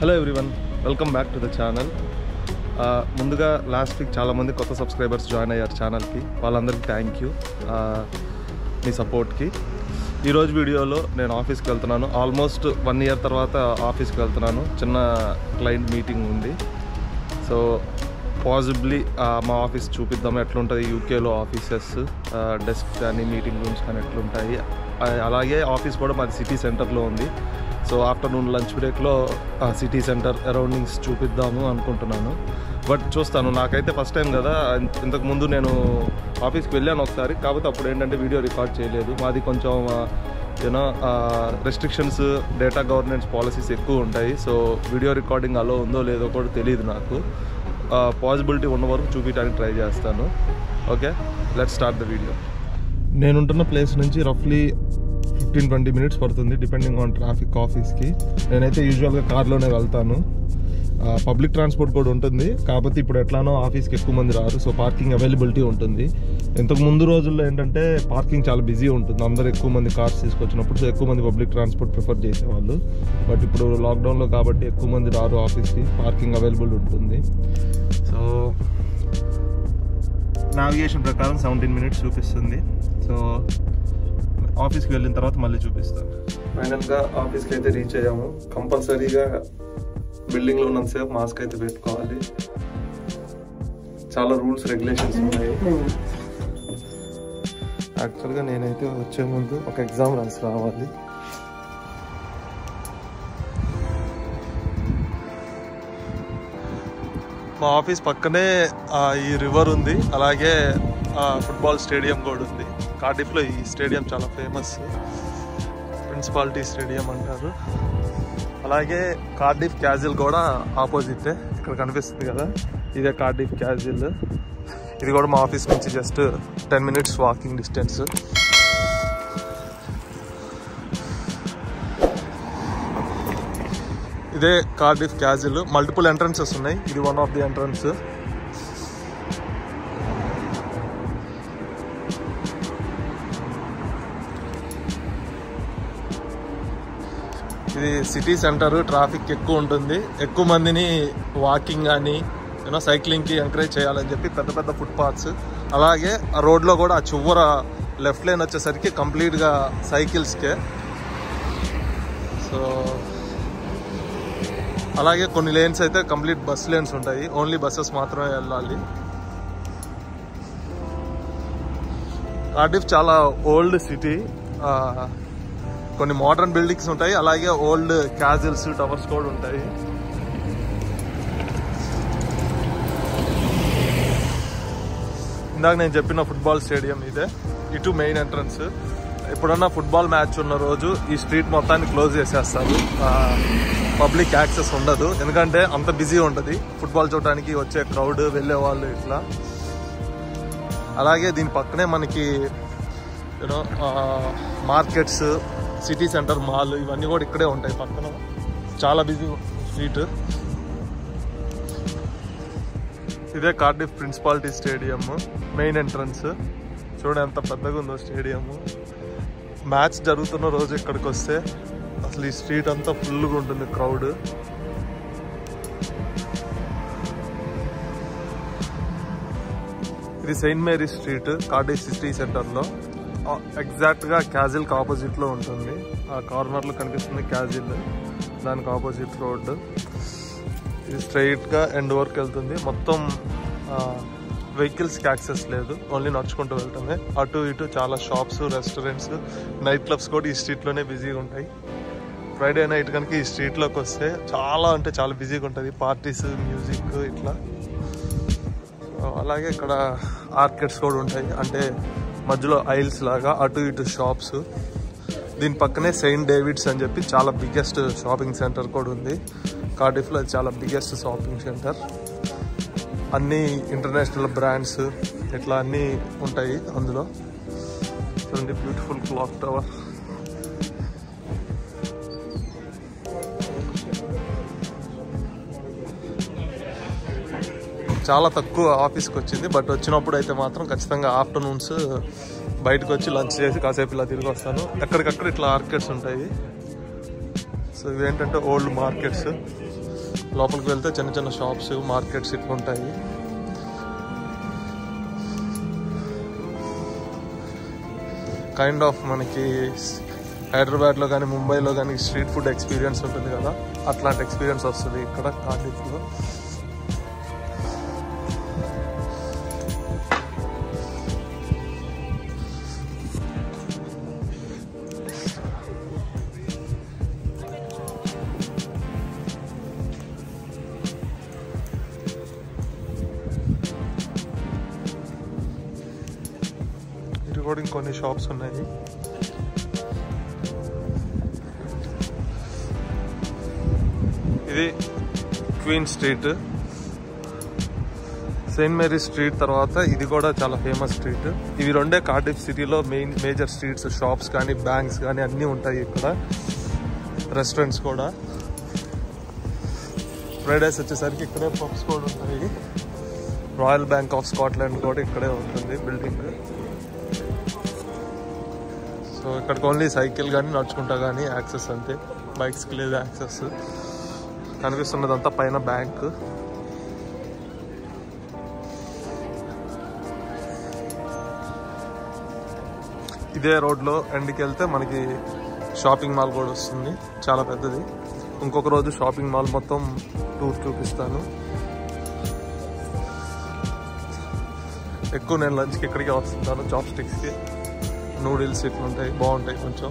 hello everyone welcome back to the channel ముందుగా last week చాలామంది కొత్త సబ్స్క్రైబర్స్ జాయిన్ అయ్యారు ఛానల్కి వాళ్ళందరికీ థ్యాంక్ యూ మీ సపోర్ట్కి ఈరోజు వీడియోలో నేను ఆఫీస్కి వెళ్తున్నాను ఆల్మోస్ట్ వన్ ఇయర్ తర్వాత ఆఫీస్కి వెళ్తున్నాను చిన్న క్లయింట్ మీటింగ్ ఉంది సో పాసిబ్లీ మా ఆఫీస్ చూపిద్దాం ఎట్లుంటుంది యూకేలో ఆఫీసెస్ డెస్క్ కానీ మీటింగ్ రూమ్స్ కానీ ఎట్లుంటాయి ఆ, అలాగే ఆఫీస్ కూడా మాది సిటీ సెంటర్లో ఉంది సో ఆఫ్టర్నూన్ లంచ్ బ్రేక్లో సిటీ సెంటర్ అరౌండింగ్స్ చూపిద్దాము అనుకుంటున్నాను బట్ చూస్తాను నాకైతే ఫస్ట్ టైం కదా ఇంత- ఇంతకు ముందు నేను ఆఫీస్కి వెళ్ళాను ఒకసారి కాకపోతే అప్పుడు ఏంటంటే వీడియో రికార్డ్ చేయలేదు మాది కొంచెం you know restrictions data governance policies ఎక్కువ ఉంటాయి సో వీడియో రికార్డింగ్ అలో ఉందో లేదో కూడా తెలియదు నాకు పాసిబిలిటీ ఉన్న వరకు చూపించడానికి ట్రై చేస్తాను okay let start the video నేనుంటున్న ప్లేస్ నుంచి రఫ్లీ ఫిఫ్టీన్ ట్వంటీ మినిట్స్ పడుతుంది డిపెండింగ్ ఆన్ ట్రాఫిక్ ఆఫీస్కి నేనైతే యూజువల్గా కార్లోనే వెళ్తాను పబ్లిక్ ట్రాన్స్పోర్ట్ కూడా ఉంటుంది కాకపోతే ఇప్పుడు ఎట్లానో ఆఫీస్కి ఎక్కువ మంది రారు సో పార్కింగ్ అవైలబిలిటీ ఉంటుంది ఇంతకు ముందు రోజుల్లో ఏంటంటే పార్కింగ్ చాలా బిజీ ఉంటుంది అందరు ఎక్కువ మంది కార్స్ తీసుకొచ్చినప్పుడు సో ఎక్కువ మంది పబ్లిక్ ట్రాన్స్పోర్ట్ ప్రిఫర్ చేసేవాళ్ళు బట్ ఇప్పుడు లాక్డౌన్లో కాబట్టి ఎక్కువ మంది రారు ఆఫీస్కి పార్కింగ్ అవైలబుల్ ఉంటుంది సో నావిగేషన్ ప్రకారం సెవెంటీన్ మినిట్స్ చూపిస్తుంది సో ఆఫీస్కి వెళ్ళిన తర్వాత మళ్ళీ చూపిస్తాను ఫైనల్గా ఆఫీస్కి అయితే రీచ్ అయ్యాము కంపల్సరీగా బిల్డింగ్లో ఉన్నంతసేపు మాస్క్ అయితే పెట్టుకోవాలి చాలా రూల్స్ రెగ్యులేషన్స్ ఉన్నాయి యాక్చువల్గా నేనైతే వచ్చే ముందు ఒక ఎగ్జామ్ రాసి రావాలి మా ఆఫీస్ పక్కనే ఆ, ఈ రివర్ ఉంది అలాగే ఆ, ఫుట్బాల్ స్టేడియం కూడా ఉంది కార్డిఫ్లో ఈ స్టేడియం చాలా ఫేమస్ ప్రిన్సిపాలిటీ స్టేడియం అంటారు అలాగే కార్డిఫ్ క్యాజిల్ కూడా ఆపోజిట్ ఇక్కడ కనిపిస్తుంది కదా ఇదే కార్డిఫ్ క్యాజిల్ ఇది కూడా మా ఆఫీస్ నుంచి just ten minutes walking distance ఇదే కార్డిఫ్ క్యాజిల్ మల్టిపుల్ ఎంట్రన్సెస్ ఉన్నాయి ఇది వన్ ఆఫ్ ది ఎంట్రన్స్ ఇది సిటీ సెంటర్ ట్రాఫిక్ ఎక్కువ ఉంటుంది ఎక్కువ మందిని వాకింగ్ కానీ యూనో సైక్లింగ్కి ఎంకరేజ్ చేయాలని చెప్పి పెద్ద పెద్ద ఫుట్ పాత్స్ అలాగే ఆ రోడ్లో కూడా ఆ చివర లెఫ్ట్ లైన్ వచ్చేసరికి కంప్లీట్గా సైకిల్స్కే సో అలాగే కొన్ని లేన్స్ అయితే కంప్లీట్ బస్ లేన్స్ ఉంటాయి ఓన్లీ బస్సెస్ మాత్రమే వెళ్ళాలి కార్డిఫ్ చాలా ఓల్డ్ సిటీ కొన్ని మోడర్న్ బిల్డింగ్స్ ఉంటాయి అలాగే ఓల్డ్ క్యాజిల్స్ టవర్స్ కూడా ఉంటాయి ఇందాక నేను చెప్పిన ఫుట్బాల్ స్టేడియం ఇదే ఇటు మెయిన్ ఎంట్రన్స్ ఎప్పుడన్నా ఫుట్బాల్ మ్యాచ్ ఉన్న రోజు ఈ స్ట్రీట్ మొత్తాన్ని క్లోజ్ చేసేస్తారు పబ్లిక్ యాక్సెస్ ఉండదు ఎందుకంటే అంత బిజీ ఉంటుంది ఫుట్బాల్ చూడడానికి వచ్చే క్రౌడ్ వెళ్ళే వాళ్ళు ఇట్లా అలాగే దీని పక్కనే మనకి you know markets city centre mall ఇవన్నీ కూడా ఇక్కడే ఉంటాయి పక్కన చాలా బిజీ స్ట్రీట్ ఇదే Cardiff Principality Stadium main entrance చూడ ఎంత పెద్దగా ఉందో స్టేడియం మ్యాచ్ జరుగుతున్న రోజు ఇక్కడికి వస్తే అసలు ఈ స్ట్రీట్ అంతా ఫుల్గా ఉంటుంది క్రౌడ్ ఇది Saint Mary Street Cardiff city సెంటర్లో ఎగ్జాక్ట్గా క్యాజిల్కి ఆపోజిట్లో ఉంటుంది ఆ కార్నర్లో కనిపిస్తుంది క్యాజిల్ దానికి ఆపోజిట్ రోడ్ ఇది స్ట్రైట్గా ఎండ్ వరకు వెళ్తుంది మొత్తం వెహికల్స్కి యాక్సెస్ లేదు ఓన్లీ నడుచుకుంటూ వెళ్తామే అటు ఇటు చాలా షాప్స్ రెస్టారెంట్స్ నైట్ క్లబ్స్ కూడా ఈ స్ట్రీట్లోనే బిజీగా ఉంటాయి ఫ్రైడే నైట్ కనుక ఈ స్ట్రీట్లోకి వస్తే చాలా అంటే చాలా బిజీగా ఉంటుంది పార్టీస్ మ్యూజిక్ ఇట్లా సో అలాగే ఇక్కడ ఆర్కెట్స్ కూడా ఉంటాయి అంటే మధ్యలో ఐల్స్ లాగా అటు ఇటు షాప్స్ దీని పక్కనే సెయింట్ డేవిడ్స్ అని చెప్పి చాలా బిగ్గెస్ట్ షాపింగ్ సెంటర్ కూడా ఉంది కార్డిఫ్లో అది చాలా బిగ్గెస్ట్ షాపింగ్ సెంటర్ అన్ని ఇంటర్నేషనల్ బ్రాండ్స్ ఇట్లా అన్నీ ఉంటాయి అందులో చూడండి బ్యూటిఫుల్ క్లాక్ టవర్ చాలా తక్కువ ఆఫీస్కి వచ్చింది బట్ వచ్చినప్పుడు అయితే మాత్రం ఖచ్చితంగా ఆఫ్టర్నూన్స్ బయటకు వచ్చి లంచ్ చేసి కాసేపు ఇలా తిరిగి వస్తాను ఎక్కడికక్కడ ఇట్లా మార్కెట్స్ ఉంటాయి సో ఇవేంటంటే ఓల్డ్ మార్కెట్స్ లోపలికి వెళ్తే చిన్న చిన్న షాప్స్ మార్కెట్స్ ఇట్లా ఉంటాయి కైండ్ ఆఫ్ మనకి హైదరాబాద్లో కానీ ముంబైలో కానీ స్ట్రీట్ ఫుడ్ ఎక్స్పీరియన్స్ ఉంటుంది కదా అట్లాంటి ఎక్స్పీరియన్స్ వస్తుంది ఇక్కడ కార్డిఫ్లో ఇటు కూడా ఇంకొన్ని షాప్స్ ఉన్నాయి ఇది Queen Street Saint Mary Street తర్వాత ఇది కూడా చాలా ఫేమస్ స్ట్రీట్ ఇవి రెండే కార్డిఫ్ సిటీలో మెయిన్ మేజర్ స్ట్రీట్స్ షాప్స్ కానీ బ్యాంక్స్ కానీ అన్నీ ఉంటాయి ఇక్కడ రెస్టారెంట్స్ కూడా ఫ్రైడేస్ వచ్చేసరికి ఇక్కడే పబ్స్ కూడా ఉంటాయి రాయల్ బ్యాంక్ ఆఫ్ స్కాట్లాండ్ కూడా ఇక్కడే ఉంటుంది బిల్డింగ్ సో ఇక్కడికి ఓన్లీ సైకిల్ కానీ నడుచుకుంటా కానీ యాక్సెస్ అంతే బైక్స్కి లేదు యాక్సెస్ కనిపిస్తున్నదంతా పైన బ్యాంక్ ఇదే రోడ్లో ఎండ్కి వెళ్తే మనకి షాపింగ్ మాల్ కూడా వస్తుంది చాలా పెద్దది ఇంకొక రోజు షాపింగ్ మాల్ మొత్తం టూర్ చూపిస్తాను ఎక్కువ నేను లంచ్కి ఇక్కడికే వస్తుంటాను చాప్ స్టిక్స్కి నూడిల్స్ ఇట్లా ఉంటాయి బాగుంటాయి కొంచెం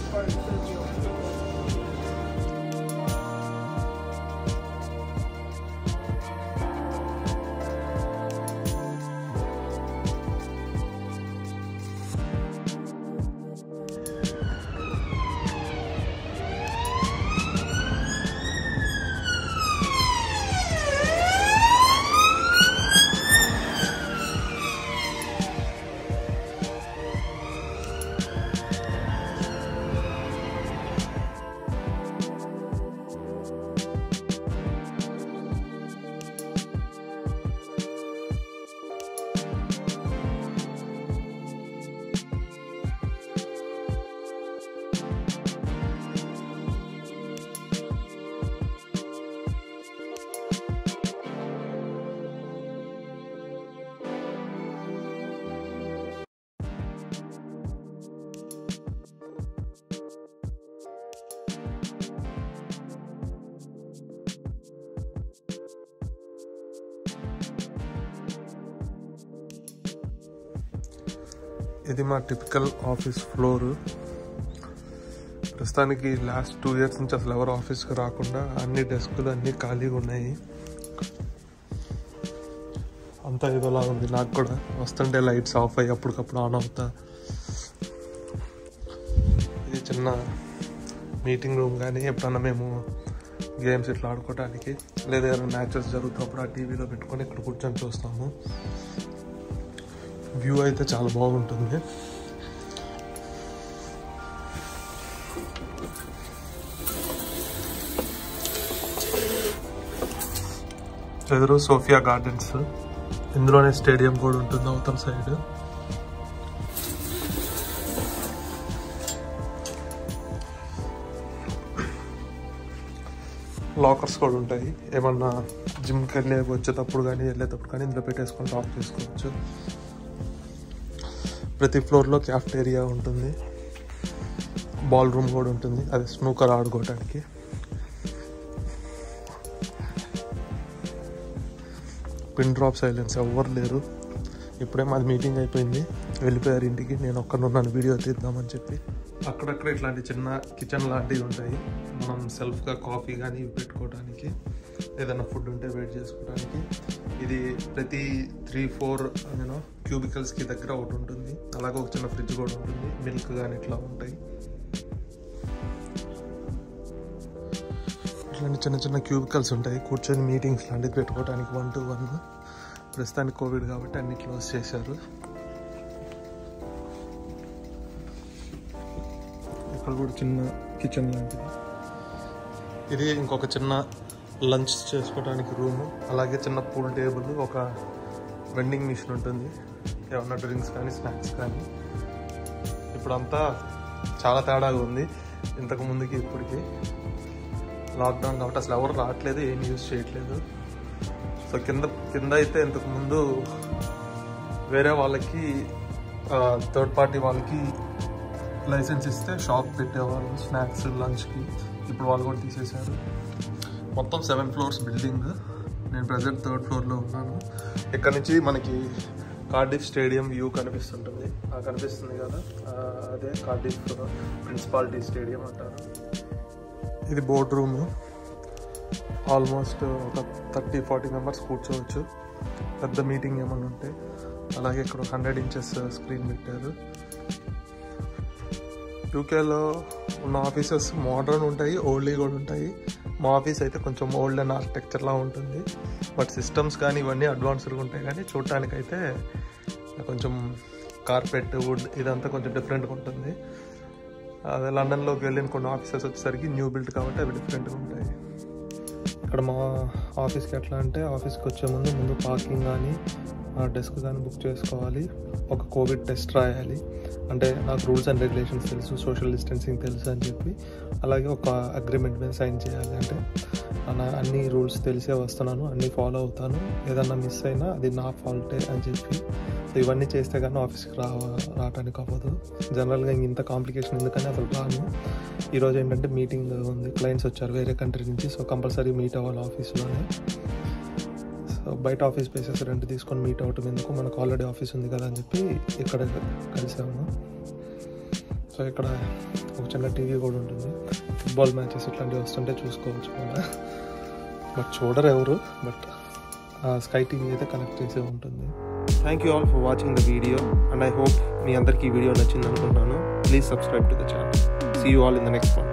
ఇది మా టిపికల్ ఆఫీస్ ఫ్లోర్ ప్రస్తుతానికి లాస్ట్ టూ ఇయర్స్ నుంచి అసలు ఎవరు ఆఫీస్కి రాకుండా అన్ని డెస్కులు అన్నీ ఖాళీగా ఉన్నాయి అంతా ఇదిలా ఉంది నాకు కూడా వస్తుంటే లైట్స్ ఆఫ్ అయ్యి అప్పటికప్పుడు ఆన్ అవుతా ఇది చిన్న మీటింగ్ రూమ్ కానీ ఎప్పుడన్నా మేము గేమ్స్ ఇట్లా ఆడుకోవడానికి లేదా ఏదైనా మ్యాచెస్ జరుగుతున్నప్పుడు ఆ టీవీలో పెట్టుకొని ఇక్కడ కూర్చొని చూస్తాము వ్యూ అయితే చాలా బాగుంటుంది ఎదురు సోఫియా గార్డెన్స్ ఇందులోనే స్టేడియం కూడా ఉంటుంది అవతల సైడ్ లాకర్స్ కూడా ఉంటాయి ఏమన్నా జిమ్కి వెళ్ళే వచ్చేటప్పుడు కానీ వెళ్ళేటప్పుడు కానీ ఇందులో పెట్టేసుకొని లాక్ చేసుకోవచ్చు ప్రతి ఫ్లోర్లో క్యాఫ్టేరియా ఉంటుంది బాల్ రూమ్ కూడా ఉంటుంది అది స్నూకర్ ఆడుకోవడానికి పిన్ డ్రాప్ సైలెన్స్ ఎవ్వరు లేరు ఇప్పుడే మాది మీటింగ్ అయిపోయింది వెళ్ళిపోయారు ఇంటికి నేను ఒక్కనున్నాను వీడియో తీద్దామని చెప్పి అక్కడక్కడ ఇట్లాంటి చిన్న కిచెన్ లాంటివి ఉంటాయి మనం సెల్ఫ్గా కాఫీ కానీ ఇవి పెట్టుకోవడానికి ఏదైనా ఫుడ్ ఉంటే వెయిట్ చేసుకోవడానికి ఇది ప్రతి త్రీ ఫోర్ నేను క్యూబికల్స్కి దగ్గర ఒకటి ఉంటుంది అలాగే ఒక చిన్న ఫ్రిడ్జ్ కూడా ఉంటుంది మిల్క్ కానీ ఇట్లా ఉంటాయి ఇట్లాంటి చిన్న చిన్న క్యూబికల్స్ ఉంటాయి కూర్చొని మీటింగ్స్ లాంటివి పెట్టుకోవడానికి వన్ టు వన్ ప్రస్తుతానికి కోవిడ్ కాబట్టి అన్ని క్లోజ్ చేశారు ఇక్కడ కూడా చిన్న కిచెన్ లాంటిది ఇది ఇంకొక చిన్న లంచ్ చేసుకోవడానికి రూమ్ అలాగే చిన్న పూల్ టేబుల్ ఒక వెండింగ్ మిషన్ ఉంటుంది ఏమన్నా డ్రింక్స్ కానీ స్నాక్స్ కానీ ఇప్పుడంతా చాలా తేడాగా ఉంది ఇంతకు ముందుకి ఇప్పటికి లాక్డౌన్ కాబట్టి అసలు ఎవరు రావట్లేదు ఏం యూజ్ చేయట్లేదు సో కింద కింద అయితే ఇంతకు ముందు వేరే వాళ్ళకి థర్డ్ పార్టీ వాళ్ళకి లైసెన్స్ ఇస్తే షాప్ పెట్టేవాళ్ళు స్నాక్స్ లంచ్కి ఇప్పుడు వాళ్ళు కూడా తీసేశారు మొత్తం సెవెన్ ఫ్లోర్స్ బిల్డింగ్ నేను ప్రజెంట్ థర్డ్ ఫ్లోర్లో ఉన్నాను ఇక్కడ నుంచి మనకి కార్డిఫ్ స్టేడియం వ్యూ కనిపిస్తుంటుంది ఆ కనిపిస్తుంది కదా ఆ, అదే కార్డిఫ్ ప్రిన్సిపాలిటీ స్టేడియం అంటారు ఇది బోర్డ్ రూమ్ ఆల్మోస్ట్ ఒక థర్టీ ఫార్టీ మెంబర్స్ కూర్చోవచ్చు పెద్ద మీటింగ్ ఏమైనా ఉంటే అలాగే ఇక్కడ హండ్రెడ్ ఇంచెస్ స్క్రీన్ పెట్టారు యూకేలో ఉన్న ఆఫీసెస్ మోడర్న్ ఉంటాయి ఓల్డ్లీ కూడా ఉంటాయి మా ఆఫీస్ అయితే కొంచెం ఓల్డ్ అండ్ ఆర్కిటెక్చర్లా ఉంటుంది బట్ సిస్టమ్స్ కానీ ఇవన్నీ అడ్వాన్స్డ్గా ఉంటాయి కానీ చూడటానికైతే కొంచెం కార్పెట్ వుడ్ ఇదంతా కొంచెం డిఫరెంట్గా ఉంటుంది అదే లండన్లోకి వెళ్ళిన కొన్ని ఆఫీసెస్ వచ్చేసరికి న్యూ బిల్డ్ కాబట్టి అవి డిఫరెంట్గా ఉంటాయి ఇక్కడ మా ఆఫీస్కి ఎట్లా అంటే ఆఫీస్కి వచ్చే ముందు ముందు పార్కింగ్ కానీ డెస్క్ కానీ బుక్ చేసుకోవాలి ఒక కోవిడ్ టెస్ట్ రాయాలి అంటే నాకు రూల్స్ అండ్ రెగ్యులేషన్స్ తెలుసు సోషల్ డిస్టెన్సింగ్ తెలుసు అని చెప్పి అలాగే ఒక అగ్రిమెంట్ మీద సైన్ చేయాలి అంటే నా అన్ని రూల్స్ తెలిసే వస్తున్నాను అన్నీ ఫాలో అవుతాను ఏదన్నా మిస్ అయినా అది నా ఫాల్టే అని చెప్పి సో ఇవన్నీ చేస్తే కానీ ఆఫీస్కి రా రావడానికి అవ్వదు జనరల్గా ఇంత కాంప్లికేషన్ ఎందుకని అసలు రాను ఈరోజు ఏంటంటే మీటింగ్ ఉంది క్లయింట్స్ వచ్చారు వేరే కంట్రీ నుంచి సో కంపల్సరీ మీట్ అవ్వాలి ఆఫీస్లోనే సో బయట ఆఫీస్ స్పేసెస్ రెంట్ తీసుకొని మీట్ అవటం ఎందుకు మనకు ఆల్రెడీ ఆఫీస్ ఉంది కదా అని చెప్పి ఇక్కడ కలిసాము సో ఇక్కడ ఒక చిన్న టీవీ కూడా ఉంటుంది ఫుట్బాల్ మ్యాచెస్ ఇట్లాంటివి వస్తుంటే చూసుకోవచ్చు కూడా బట్ చూడరు ఎవరు బట్ స్కై టీవీ అయితే కనెక్ట్ చేసే ఉంటుంది thank you all for watching the video and I hope మీ అందరికీ ఈ వీడియో నచ్చింది అనుకుంటున్నాను please subscribe to the channel see you all in the next one